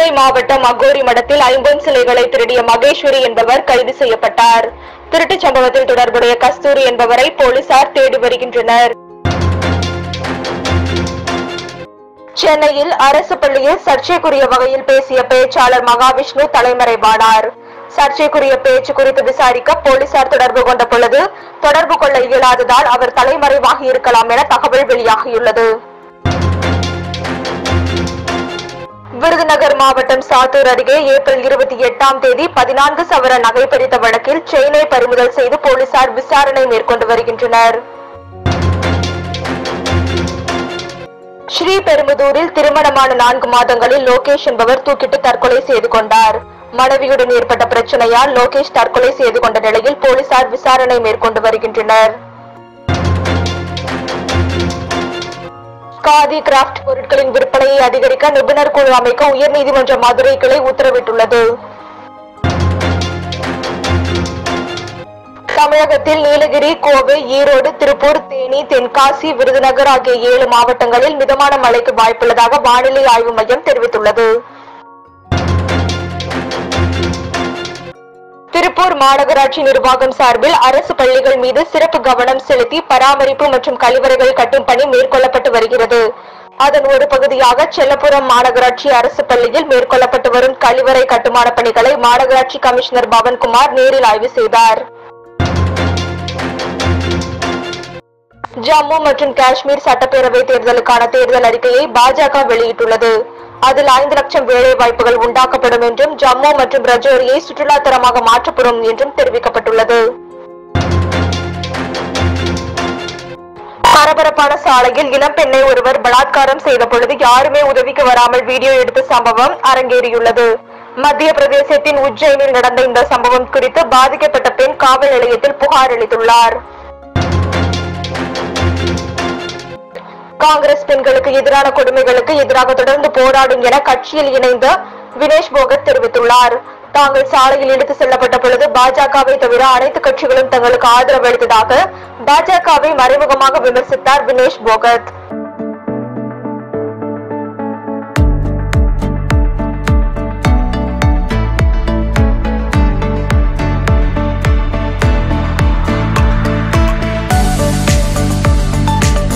கோவை மாவட்டம் அகோரி மடத்தில் ஐம்பொன் சிலைகளை திருடிய மகேஸ்வரி என்பவர் கைது செய்யப்பட்டார் திருட்டுச் சம்பவத்தில் தொடர்புடைய கஸ்தூரி என்பவரை போலீசார் தேடி வருகின்றனர் சென்னையில் அரசு பள்ளியில் சர்ச்சைக்குரிய வகையில் பேசிய பேச்சாளர் மகாவிஷ்ணு தலைமறைவானார் சர்ச்சைக்குரிய பேச்சு குறித்து விசாரிக்க போலீசார் தொடர்பு கொண்ட பொழுது தொடர்பு கொள்ள இயலாததால் அவர் தலைமறைவாகி இருக்கலாம் என தகவல் வெளியாகியுள்ளது விருதுநகர் மாவட்டம் சாத்தூர் அருகே ஏப்ரல் இருபத்தி எட்டாம் தேதி பதினான்கு சவர நகை பறித்த வழக்கில் செயினை பறிமுதல் செய்து போலீசார் விசாரணை மேற்கொண்டு வருகின்றனர் ஸ்ரீபெரும்புதூரில் திருமணமான நான்கு மாதங்களில் லோகேஷ் என்பவர் தூக்கிட்டு தற்கொலை செய்து கொண்டார் மனைவியுடன் ஏற்பட்ட பிரச்சனையால் லோகேஷ் தற்கொலை செய்து கொண்ட நிலையில் போலீசார் விசாரணை மேற்கொண்டு வருகின்றனர் காதி கிராஃப்ட் பொருட்களின் விற்பனையை அதிகரிக்க நிபுணர் குழு அமைக்க உயர்நீதிமன்ற மதுரை கிளை உத்தரவிட்டுள்ளது தமிழகத்தில் நீலகிரி கோவை ஈரோடு திருப்பூர் தேனி தென்காசி விருதுநகர் ஆகிய ஏழு மாவட்டங்களில் மிதமான மழைக்கு வாய்ப்புள்ளதாக வானிலை ஆய்வு மையம் தெரிவித்துள்ளது திருப்பூர் மாநகராட்சி நிர்வாகம் சார்பில் அரசு பள்ளிகள் மீது சிறப்பு கவனம் செலுத்தி பராமரிப்பு மற்றும் கழிவறைகள் கட்டும் பணி மேற்கொள்ளப்பட்டு வருகிறது அதன் ஒரு பகுதியாக செல்லப்புரம் மாநகராட்சி அரசு பள்ளியில் மேற்கொள்ளப்பட்டு வரும் கழிவறை கட்டுமான பணிகளை மாநகராட்சி கமிஷனர் பவன்குமார் நேரில் ஆய்வு செய்தார் ஜம்மு மற்றும் காஷ்மீர் சட்டப்பேரவை தேர்தலுக்கான தேர்தல் அறிக்கையை பாஜக வெளியிட்டுள்ளது அதில் ஐந்து லட்சம் வேலை வாய்ப்புகள் உண்டாக்கப்படும் என்றும் ஜம்மு மற்றும் ரஜோரியை சுற்றுலா தரமாக மாற்றப்படும் என்றும் தெரிவிக்கப்பட்டுள்ளது பரபரப்பான சாலையில் இளம்பெண்ணை ஒருவர் பலாத்காரம் செய்த பொழுது யாருமே உதவிக்கு வராமல் வீடியோ எடுத்த சம்பவம் அரங்கேறியுள்ளது மத்திய பிரதேசத்தின் உஜ்ஜைனில் நடந்த இந்த சம்பவம் குறித்து பாதிக்கப்பட்ட பெண் காவல் நிலையத்தில் புகார் அளித்துள்ளார் காங்கிரஸ் பெண்களுக்கு எதிரான கொடுமைகளுக்கு எதிராக தொடர்ந்து போராடும் என கட்சியில் இணைந்த வினேஷ் போகத் தெரிவித்துள்ளார் தாங்கள் சாலையில் இழுத்து செல்லப்பட்ட பொழுது பாஜகவை தவிர அனைத்து கட்சிகளும் தங்களுக்கு ஆதரவு அளித்ததாக பாஜகவை மறைமுகமாக விமர்சித்தார் வினேஷ் போகத்